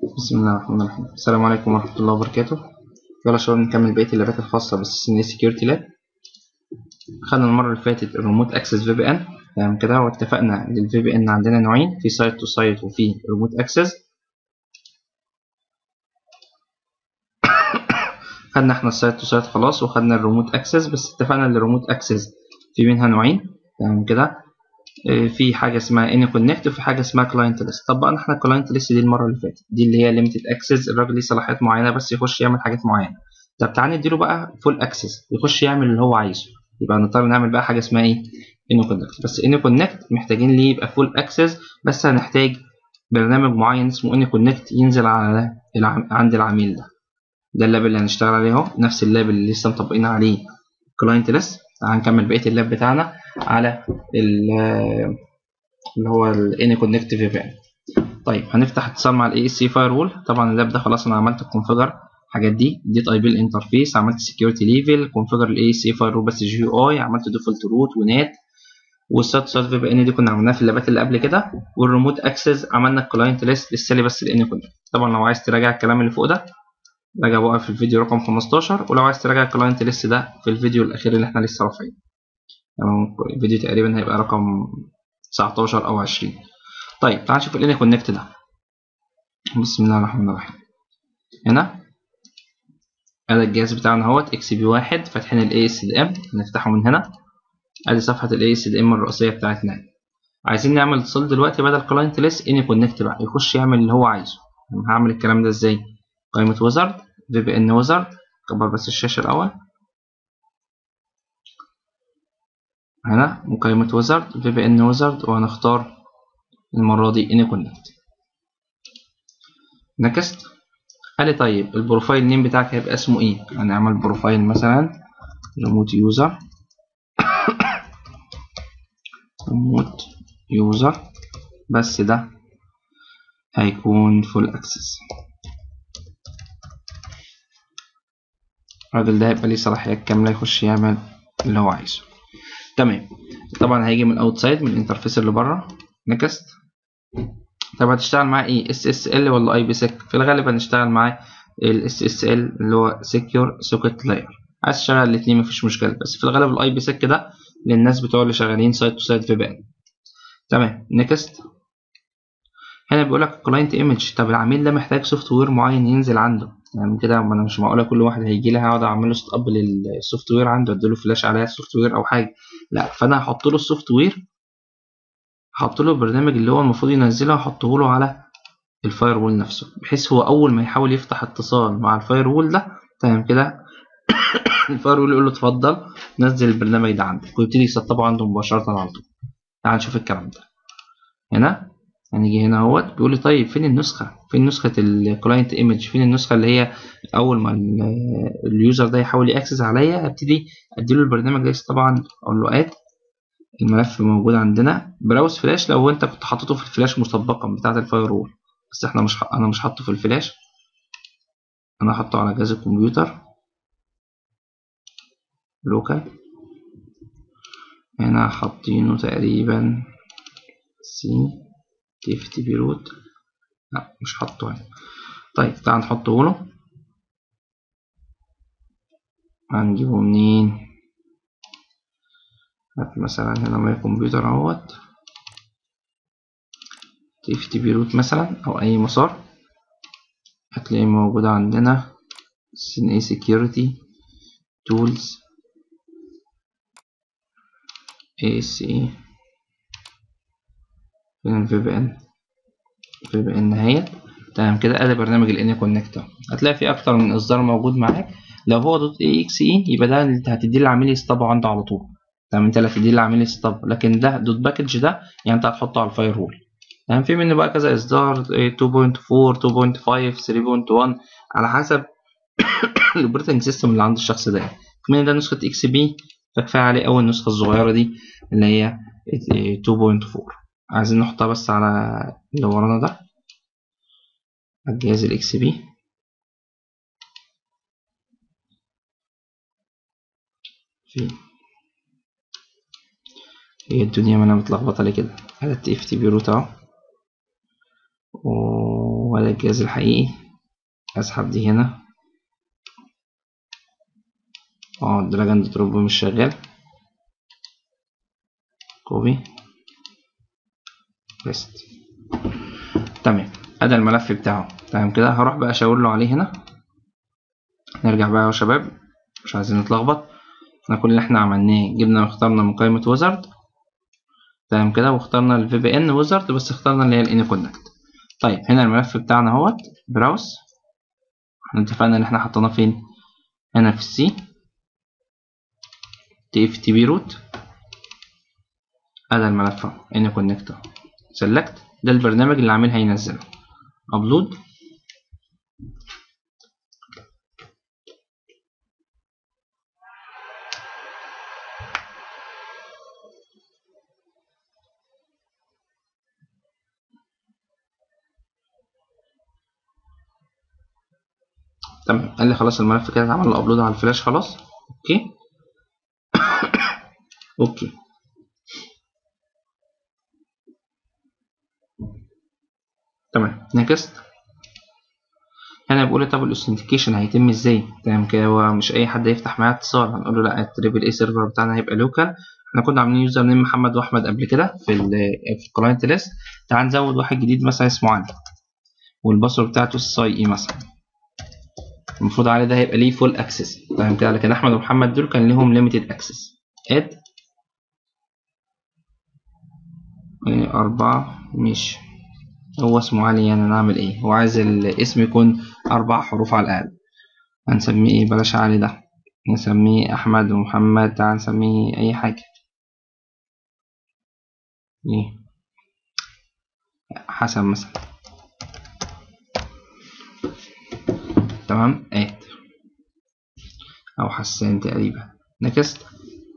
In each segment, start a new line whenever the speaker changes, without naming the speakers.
بسم الله الرحمن الرحيم السلام عليكم ورحمة الله وبركاته يلا يا شباب نكمل بقية اللابات الخاصة بالسي سكيورتي لاب خدنا المرة اللي فاتت الريموت اكسس في بي ان تمام كده واتفقنا ان الفي بي ان عندنا نوعين في سايت تو سايت وفي ريموت اكسس خدنا احنا السايت تو سايت خلاص وخدنا الريموت اكسس بس اتفقنا ان الريموت اكسس في منها نوعين تمام كده في حاجه اسمها اني كونكت وفي حاجه اسمها كلاينت ليست طبقنا احنا الكلاينت ليست دي المره اللي فاتت دي اللي هي ليميتد اكسس الراجل ليه صلاحيات معينه بس يخش يعمل حاجات معينه طب تعالى نديله بقى فول اكسس يخش يعمل اللي هو عايزه يبقى نضطر نعمل بقى حاجه اسمها ايه اني كونكت بس اني كونكت محتاجين ليه يبقى فول اكسس بس هنحتاج برنامج معين اسمه اني كونكت ينزل على العم... عند العميل ده ده اللاب اللي هنشتغل عليه اهو نفس اللاب اللي لسه مطبقين عليه كلاينت ليست هنكمل بقيه اللاب بتاعنا على اللي هو الاني كونكت في بان طيب هنفتح اتصال مع الاي اس سي فاير وول طبعا اللاب ده خلاص انا عملت الكونفيجر الحاجات دي اديت اي بي الانترفيس عملت سكيورتي ليفل كونفيجر الاي اس سي فاير وول بس جي يو اي عملت ديفولت روت ونات والسات سات في بي ان دي كنا عملناها في اللابات اللي قبل كده والريموت اكسس عملنا الكلاينت ليست لسه لي بس الاني كونكت طبعا لو عايز تراجع الكلام اللي فوق ده راجع بقى في الفيديو رقم 15 ولو عايز تراجع الكلاينت ليست ده في الفيديو الاخير اللي احنا لسه رافعينه يعني الفيديو تقريبا هيبقى رقم 19 او 20 طيب تعال نشوف الاني كونكت ده بسم الله الرحمن الرحيم هنا ادي الجهاز بتاعنا اهوت اكس بي واحد فاتحين الاي اس دي ام هنفتحه من هنا ادي صفحه الاي اس دي ام الرئيسيه بتاعتنا عايزين نعمل اتصال دلوقتي بدل كلاينت ليس اني كونكت بقى يخش يعمل اللي هو عايزه هعمل الكلام ده ازاي قائمه ويزارد في بي ان ويزارد كبر بس الشاشه الاول هنا مقايمة ويزارد في بي ان ويزارد وهنختار المرة دي اني كونكت نكست قال لي طيب البروفايل نيم بتاعك هيبقى اسمه ايه هنعمل بروفايل مثلا ريموت يوزر ريموت يوزر بس ده هيكون فول اكسس الراجل ده هيبقى ليه صلاحيات كاملة يخش يعمل اللي هو عايزه تمام طبعا هيجي من الاوتسايد من الانترفيس اللي بره نكست طب هتشتغل معاه ايه اس اس ال ولا اي بي سيك في الغالب هنشتغل معاه الاس اس ال اللي هو سكيور سوكيت لاير عايز تشغل الاثنين مفيش مشكله بس في الغالب الاي بي سيك ده للناس بتوع اللي شغالين سايد تو سايد في بان تمام نكست هنا بيقول لك كلاينت ايمج طب العميل ده محتاج سوفت وير معين ينزل عنده يعني كده ما انا مش معقوله كل واحد هيجي لي هقعد اعمل له سيت اب للسوفت وير عنده اديله فلاش عليها السوفت وير او حاجه لا فانا هحط له السوفت وير هحط له البرنامج اللي هو المفروض ينزله هحطه له على الفاير وول نفسه بحيث هو اول ما يحاول يفتح اتصال مع الفاير وول ده تمام كده الفاير وول يقول له اتفضل نزل البرنامج ده عندك ويبتدي يسطبه عنده مباشره على طول تعال نشوف الكلام ده هنا هنيجي هنا اهوت بيقول لي طيب فين النسخه فين نسخه الكلاينت ايمج فين النسخه اللي هي اول ما اليوزر ده يحاول ياكسس عليا هبتدي اديله البرنامج ده طبعا اقول له اد الملف موجود عندنا براوز فلاش لو انت كنت حاططه في الفلاش مسبقا بتاعه الفاير وول بس احنا مش ح... انا مش حاطه في الفلاش انا حاطه على جهاز الكمبيوتر لوكال هنا حاطينه تقريبا سي تي تي بي روت لا مش حاطه هنا طيب تعال نحطه له هنجيبه منين هات مثلا هنا ماي كمبيوتر اهوت تي اف تي بي روت مثلا او اي مسار هتلاقيه موجود عندنا سين اي سكيورتي تولز اي اس اي فين الفي بي ان في بي ان اهيت تمام كده ادي برنامج الاني كونكتور هتلاقي في اكتر من اصدار موجود معاك لو هو دوت اي اكس اي يبقى ده اللي هتديه للعميل يسطبه عنده على طول تمام انت اللي هتديه للعميل يسطبه لكن ده دوت باكج ده يعني انت هتحطه على الفاير وول تمام في منه بقى كذا اصدار 2.4 2.5 3.1 على حسب الاوبريتنج سيستم اللي عند الشخص ده من ده نسخه اكس بي فكفايه عليه اول النسخه الصغيره دي اللي هي 2.4 عايزين نحطها بس على اللي ورانا ده الجهاز الاكس بي في هي الدنيا ما انا متلخبطه ليه كده على التي اف تي بي روت اهو وده الجهاز الحقيقي اسحب دي هنا اه الدراج اند دروب مش شغال كوبي بيست تمام ادي الملف بتاعه تمام كده هروح بقى اشاور له عليه هنا نرجع بقى يا شباب مش عايزين نتلخبط احنا كل اللي احنا عملناه جبنا واخترنا من قائمة ويزارد تمام كده واخترنا الفي بي ان ويزارد بس اخترنا اللي هي الاني كونكت طيب هنا الملف بتاعنا اهوت براوس احنا اتفقنا ان احنا حطيناه فين هنا في السي تي اف تي بي روت ادي الملف اهو اني كونكت سيلكت ده البرنامج اللي عامل هينزله ابلود تمام قال لي خلاص الملف كده اتعمل له ابلود على الفلاش خلاص اوكي اوكي تمام نيكست هنا بيقول لي طب الاوثنتيكيشن هيتم ازاي تمام كده هو مش اي حد يفتح معايا اتصال هنقول له لا التريبل اي سيرفر بتاعنا هيبقى لوكال احنا كنا عاملين يوزر نيم محمد واحمد قبل كده في ال في الكلاينت ليست تعال نزود واحد جديد مثلا اسمه علي والباسورد بتاعته اس اي اي مثلا المفروض علي ده هيبقى ليه فول اكسس تمام كده لكن احمد ومحمد دول كان ليهم ليميتد اكسس اد أربعة مش هو اسمه علي يعني نعمل ايه هو عايز الاسم يكون أربع حروف على الأقل هنسميه ايه بلاش علي ده نسميه أحمد ومحمد تعال نسميه أي حاجة ايه حسن مثلا تمام اد او حسان تقريبا نكست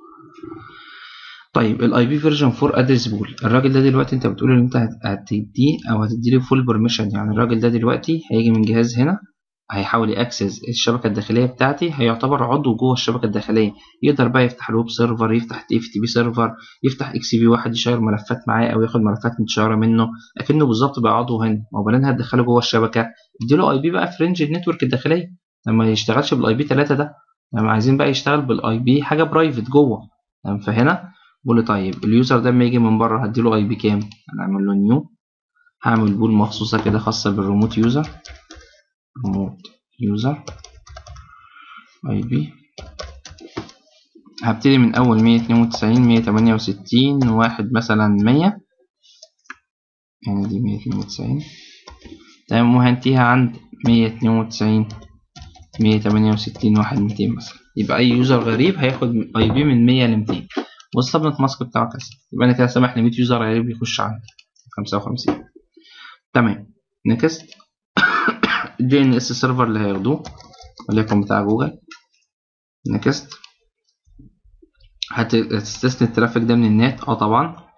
طيب الاي بي فيرجن 4 ادرس بول الراجل ده دلوقتي انت بتقول ان انت هتديه او هتديله فول بيرميشن يعني الراجل ده دلوقتي هيجي من جهاز هنا هيحاول ياكسس الشبكه الداخليه بتاعتي هيعتبر عضو جوه الشبكه الداخليه يقدر بقى يفتح الويب سيرفر يفتح تي اف تي بي سيرفر يفتح اكس بي واحد يشير ملفات معاه او ياخد ملفات متشيره منه اكنه بالظبط بقى عضو هنا وبعدين هتدخله جوه الشبكه اديله اي بي بقى في رينج النتورك الداخليه لما يشتغلش بالاي بي 3 ده لما عايزين بقى يشتغل بالاي بي حاجه برايفت جوه فهنا بقول له طيب اليوزر ده لما يجي من بره هديله اي بي كام هنعمل له نيو هعمل بول مخصوصه كده خاصه بالريموت يوزر ريموت يوزر اي بي هبتدي من اول مية اتنين وتسعين مية تمانية وستين واحد مثلا مية يعني دي مية اتنين وتسعين تمام وهنتهيها عند مية اتنين وتسعين مية تمانية وستين واحد ميتين مثلا يبقى أي يوزر غريب هياخد أي بي من مية لميتين والسبنت ماسك بتاعه كذا يبقى أنا كده سامح لمية يوزر غريب يخش عندي خمسة وخمسين تمام نكست الدي ان اس سيرفر اللي هياخدوه وليكن بتاع جوجل نكست هتستثني الترافيك ده من النت اه طبعا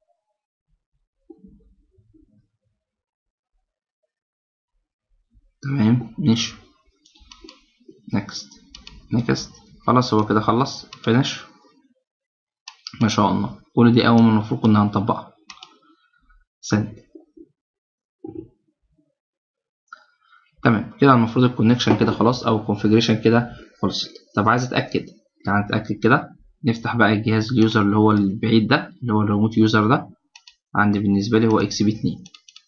تمام ماشي نكست نكست خلاص هو كده خلص فينش ما شاء الله كل دي اول ما المفروض كنا هنطبقها سند تمام كده المفروض الكونكشن كده خلاص او الكونفيجريشن كده خلصت طب عايز اتاكد تعال نتاكد كده نفتح بقى الجهاز اليوزر اللي هو البعيد ده اللي هو الريموت يوزر ده عندي بالنسبه لي هو اكس بي 2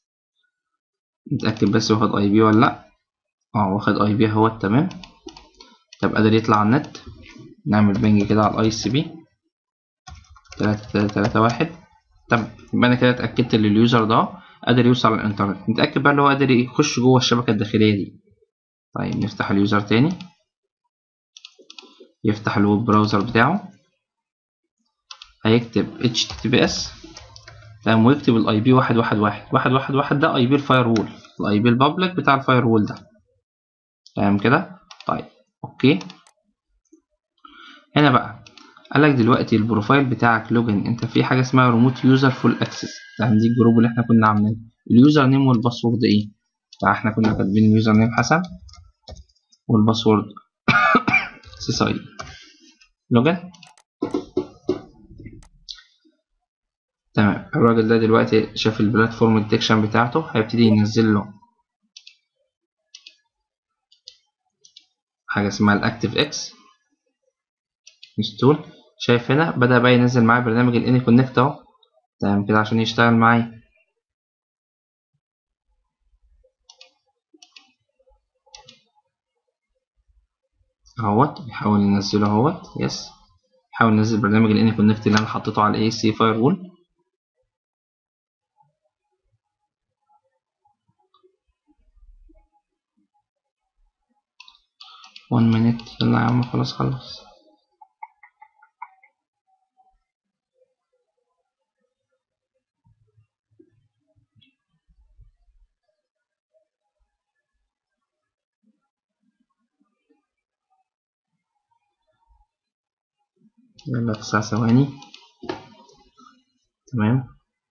نتاكد بس واخد اي بي ولا لا اه واخد اي بي اهوت تمام طب قادر يطلع على النت نعمل بنج كده على الاي سي بي تلاتة تلاتة واحد تمام يبقى انا كده اتاكدت ان اليوزر ده قادر يوصل على الانترنت نتاكد بقى اللي هو قادر يخش جوه الشبكه الداخليه دي طيب نفتح اليوزر تاني يفتح الويب براوزر بتاعه هيكتب https تمام ويكتب الاي بي واحد واحد واحد واحد واحد واحد ده اي بي الفاير وول الاي بي البابليك بتاع الفاير وول ده تمام كده طيب اوكي هنا بقى قالك دلوقتي البروفايل بتاعك لوجن انت في حاجه اسمها ريموت يوزر فول اكسس ده دي الجروب اللي احنا كنا عاملينه اليوزر نيم والباسورد ايه فاحنا كنا كاتبين اليوزر نيم حسن والباسورد سيساي لوجن تمام الراجل ده دلوقتي شاف البلاتفورم ديتكشن بتاعته هيبتدي ينزل له حاجه اسمها الاكتيف اكس انستول شايف هنا بدا بقى ينزل معايا برنامج الاني كونكت اهو تمام كده عشان يشتغل معايا اهوت بيحاول ينزله اهوت يس بيحاول ينزل برنامج الاني كونكت اللي انا حطيته على الاي سي فاير وول one minute يلا يا عم خلاص خلص يلا تسع ثواني تمام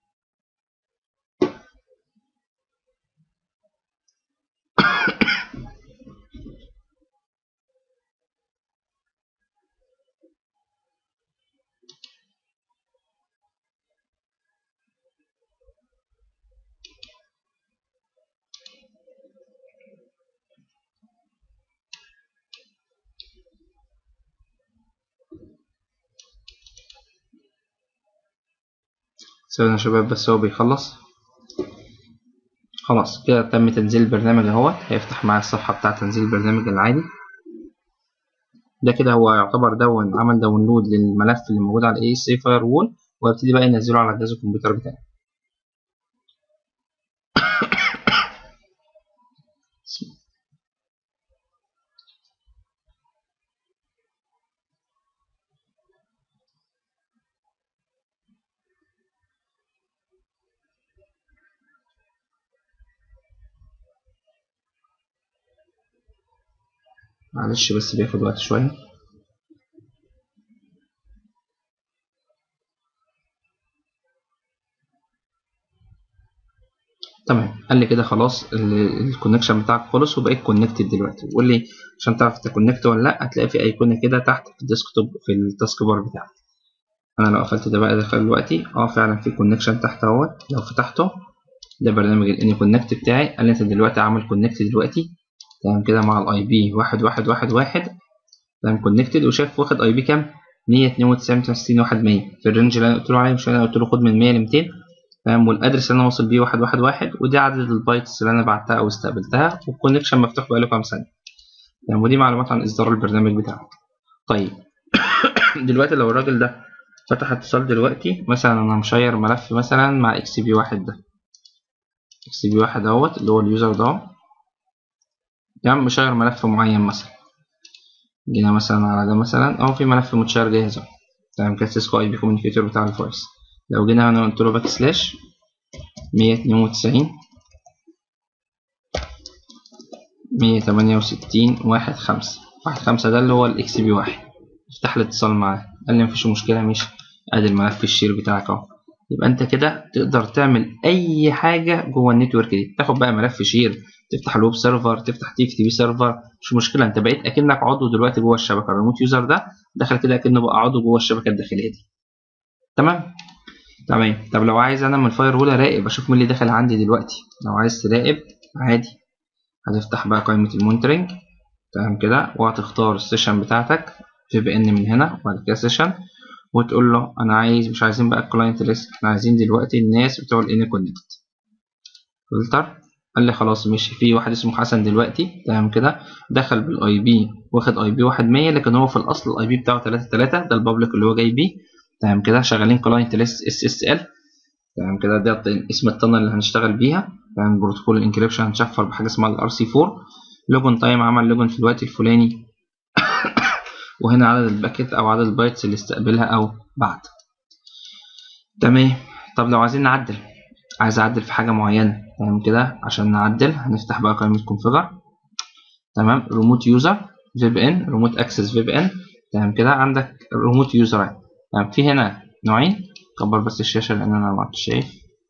ثواني يا شباب بس هو بيخلص خلاص كده تم تنزيل البرنامج اهوت هيفتح معايا الصفحة بتاعة تنزيل البرنامج العادي ده كده هو يعتبر دون عمل داونلود للملف اللي موجود على اي سي فاير وول وابتدي بقى ينزله على جهاز الكمبيوتر بتاعي معلش بس بياخد وقت شوية تمام قال لي كده خلاص الكونكشن بتاعك خلص وبقيت كونكتد دلوقتي وقول لي عشان تعرف تكونكت ولا لا هتلاقي في ايقونه كده تحت في الديسكتوب في التاسك بار بتاعك انا لو قفلت ده بقى دخل دلوقتي اه فعلا في كونكشن تحت اهوت لو فتحته ده برنامج الاني كونكت بتاعي قال لي انت دلوقتي عامل كونكت دلوقتي تمام كده مع الاي بي واحد واحد واحد واحد تمام كونكتد وشايف واخد اي بي كام 192 واحد 100 في الرينج اللي انا قلت له عليه مش انا قلت له خد من 100 ل 200 تمام والادرس اللي انا واصل بيه واحد واحد واحد ودي عدد البايتس اللي انا بعتها او استقبلتها والكونكشن مفتوح بقاله كام ثانيه تمام ودي معلومات عن اصدار البرنامج بتاعك طيب دلوقتي لو الراجل ده فتح اتصال دلوقتي مثلا انا مشير ملف مثلا مع اكس بي واحد ده اكس بي واحد اهوت اللي هو اليوزر ده يعني مشير ملف معين مثلا جينا مثلا على ده مثلا اهو في ملف متشير جاهز اهو تمام كده سيسكو اي بي كوميونيكيتور بتاع الفويس لو جينا هنا قلت له باك سلاش مية اتنين وتسعين مية تمانية وستين واحد خمسة واحد خمسة ده اللي هو الاكس بي واحد افتح الاتصال معاه قال لي مفيش مشكلة مش ادي الملف الشير بتاعك اهو يبقى انت كده تقدر تعمل اي حاجة جوه النتورك دي تاخد بقى ملف شير تفتح الويب سيرفر تفتح تي في تي في سيرفر مش مشكلة انت بقيت اكنك عضو دلوقتي جوه الشبكة الريموت يوزر ده دخل كده اكنه بقى عضو جوه الشبكة الداخلية دي تمام تمام طب لو عايز انا من الفاير وول اراقب اشوف مين اللي داخل عندي دلوقتي لو عايز تراقب عادي هتفتح بقى قائمة المونترنج تمام كده وهتختار السيشن بتاعتك في بي ان من هنا وبعد كده سيشن وتقول له انا عايز مش عايزين بقى الكلاينت ليست احنا عايزين دلوقتي الناس بتوع الان كونكت فلتر قال لي خلاص ماشي في واحد اسمه حسن دلوقتي تمام كده دخل بالاي بي واخد اي بي واحد مية لكن هو في الاصل الاي بي بتاعه تلاتة تلاتة ده البابليك اللي هو جاي بيه تمام كده شغالين كلاينت ليست اس اس ال تمام كده ده اسم الطنه اللي هنشتغل بيها تمام بروتوكول الانكريبشن هنشفر بحاجه اسمها الار سي 4 لوجن تايم عمل لوجن في الوقت الفلاني وهنا عدد الباكيت او عدد البايتس اللي استقبلها او بعت تمام طب لو عايزين نعدل عايز اعدل في حاجه معينه تمام كده عشان نعدل هنفتح بقى قائمه كونفيجر تمام ريموت يوزر في بي ان ريموت اكسس في بي ان تمام كده عندك ريموت يوزر تمام في هنا نوعين كبر بس الشاشه لان انا ما عدتش شايف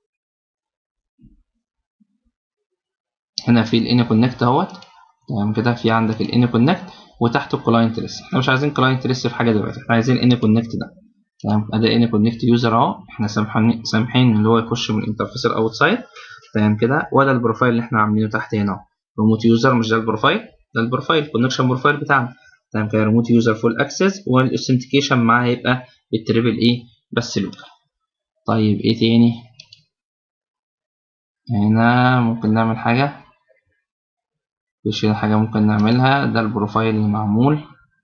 هنا في الان كونكت اهوت تمام كده في عندك الان كونكت وتحته الكلاينت ليست احنا مش عايزين كلاينت ليست في حاجه دلوقتي احنا عايزين الان كونكت ده تمام ادي الان كونكت يوزر اهو احنا سامحين سامحين اللي هو يخش من الانترفيس الاوت سايد تمام كده وده البروفايل اللي احنا عاملينه تحت هنا اهو ريموت يوزر مش ده البروفايل ده البروفايل الكونكشن بروفايل بتاعنا تمام كده ريموت يوزر فول اكسس والاوثنتيكيشن معاه هيبقى بالتريبل ايه بس لوكال طيب ايه تاني هنا ممكن نعمل حاجة مفيش هنا حاجة ممكن نعملها ده البروفايل اللي معمول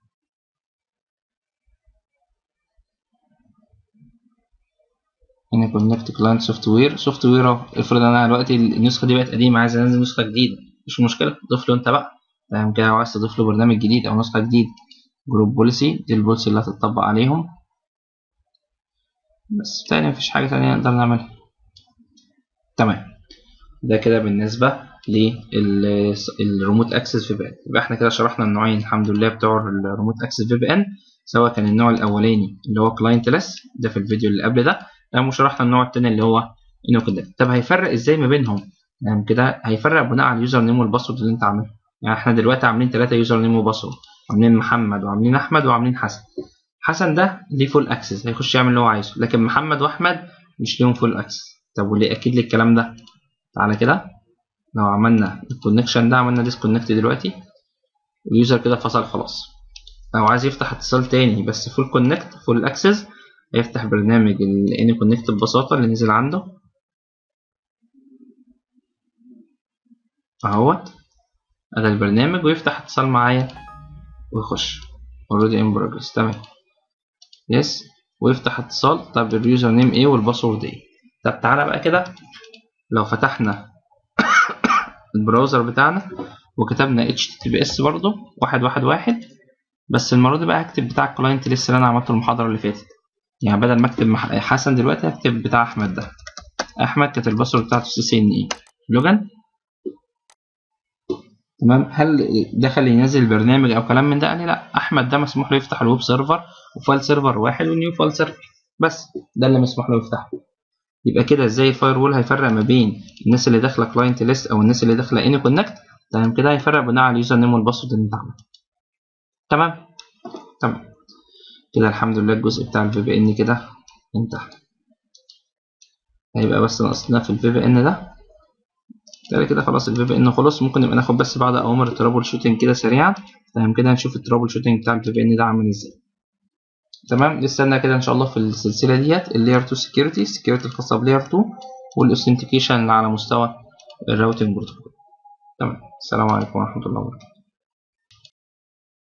هنا كونكت كلاينت سوفت وير سوفت وير اهو افرض انا دلوقتي النسخة دي بقت قديمة عايز انزل نسخة جديدة مش مشكلة ضيف له انت بقى تمام كده عايز تضيف له برنامج جديد او نسخة جديدة جروب بوليسي دي البوليسي اللي هتطبق عليهم بس تاني مفيش حاجة تانية نقدر نعملها تمام ده كده بالنسبة للريموت اكسس في بي ان يبقى احنا كده شرحنا النوعين الحمد لله بتوع الريموت اكسس في بي ان سواء كان النوع الاولاني اللي هو كلاينت ليس ده في الفيديو اللي قبل ده تمام وشرحنا النوع التاني اللي هو انه كده طب هيفرق ازاي ما بينهم تمام كده هيفرق بناء على اليوزر نيم والباسورد اللي انت عامله يعني احنا دلوقتي عاملين ثلاثة يوزر نيم وباسورد عاملين محمد وعاملين احمد وعاملين حسن حسن ده ليه فول اكسس هيخش يعمل اللي هو عايزه لكن محمد واحمد مش ليهم فول اكسس طب وليه اكيد لي الكلام ده تعالى كده لو عملنا الكونكشن ده عملنا ديسكونكت دلوقتي اليوزر كده فصل خلاص لو عايز يفتح اتصال تاني بس فول كونكت فول اكسس هيفتح برنامج الاني كونكت ببساطة اللي نزل عنده اهوت ادي البرنامج ويفتح اتصال معايا ويخش already in progress تمام يس ويفتح اتصال طب اليوزر نيم ايه والباسورد ايه طب تعالى بقى كده لو فتحنا البراوزر بتاعنا وكتبنا https برضو واحد واحد واحد بس المرة دي بقى هكتب بتاع الكلاينت لسه اللي انا عملته المحاضرة اللي فاتت يعني بدل ما اكتب حسن دلوقتي هكتب بتاع احمد ده احمد كانت الباسورد بتاعته سي سي ان اي لوجن تمام هل دخل ينزل البرنامج او كلام من ده قال لي لا احمد ده مسموح له يفتح الويب سيرفر وفايل سيرفر واحد ونيو فايل سيرفر بس ده اللي مسموح له يفتحه يبقى كده ازاي الفاير وول هيفرق ما بين الناس اللي داخله كلاينت ليست او الناس اللي داخله اني كونكت تمام كده هيفرق بناء على اليوزر نيم والباسورد اللي انت عملته تمام تمام كده الحمد لله الجزء بتاع الفي بي ان كده انتهى هيبقى بس ناقصنا في الفي بي ان ده كده كده خلاص الفي بي ان خلص ممكن نبقى ناخد بس بعض اوامر الترابل شوتنج كده سريعا تمام كده نشوف الترابل شوتنج بتاع الفي بي ان ده عامل ازاي تمام نستنى كده ان شاء الله في السلسله ديت اللاير 2 سكيورتي السكيورتي الخاصه بلاير 2 والاوثنتيكيشن اللي على مستوى الراوتنج بروتوكول تمام السلام عليكم ورحمه الله وبركاته